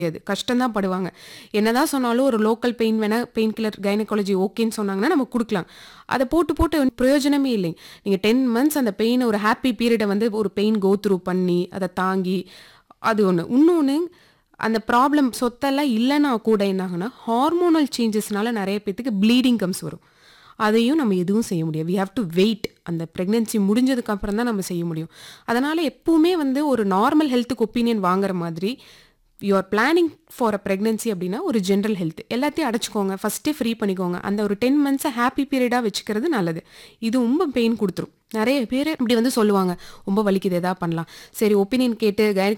முடியாது கஷ்டம் தான் படுவாங்க என்னதான் சொன்னாலும் ஒரு லோக்கல் பெயின் வேணா பெயின் கில்லர் கைனகாலஜி ஓகேன்னு சொன்னாங்கன்னா நம்ம கொடுக்கலாம் அதை போட்டு போட்டு பிரயோஜனமே இல்லைங்க நீங்கள் டென் மந்த்ஸ் அந்த பெயினை ஒரு ஹாப்பி பீரியடை வந்து ஒரு பெயின் கோ த்ரூ பண்ணி அதை தாங்கி அது ஒன்று இன்னொன்று அந்த ப்ராப்ளம் சொத்தெல்லாம் இல்லைன்னா கூட என்னாகுன்னா ஹார்மோனல் சேஞ்சஸ்னால நிறைய பேத்துக்கு ப்ளீடிங் கம்ஸ் வரும் அதையும் நம்ம எதுவும் செய்ய முடியாது வி ஹாவ் டு வெயிட் அந்த ப்ரெக்னென்சி முடிஞ்சதுக்கு அப்புறம் தான் நம்ம செய்ய முடியும் அதனால் எப்பவுமே வந்து ஒரு நார்மல் ஹெல்த்துக்கு ஒப்பீனியன் வாங்குற மாதிரி you are planning for a pregnancy அப்படின்னா ஒரு ஜென்ரல் ஹெல்த் எல்லாத்தையும் அடைச்சிக்கோங்க ஃபஸ்ட்டே ஃப்ரீ பண்ணிக்கோங்க அந்த ஒரு டென் மந்த்ஸை ஹாப்பி பீரியடாக வச்சுக்கிறது நல்லது இது ரொம்ப பெயின் கொடுத்துரும் நிறைய பேர் இப்படி வந்து சொல்லுவாங்க ரொம்ப வலிக்குது எதா பண்ணலாம் சரி ஒப்பீனியன் கேட்டு கைனகாலஜி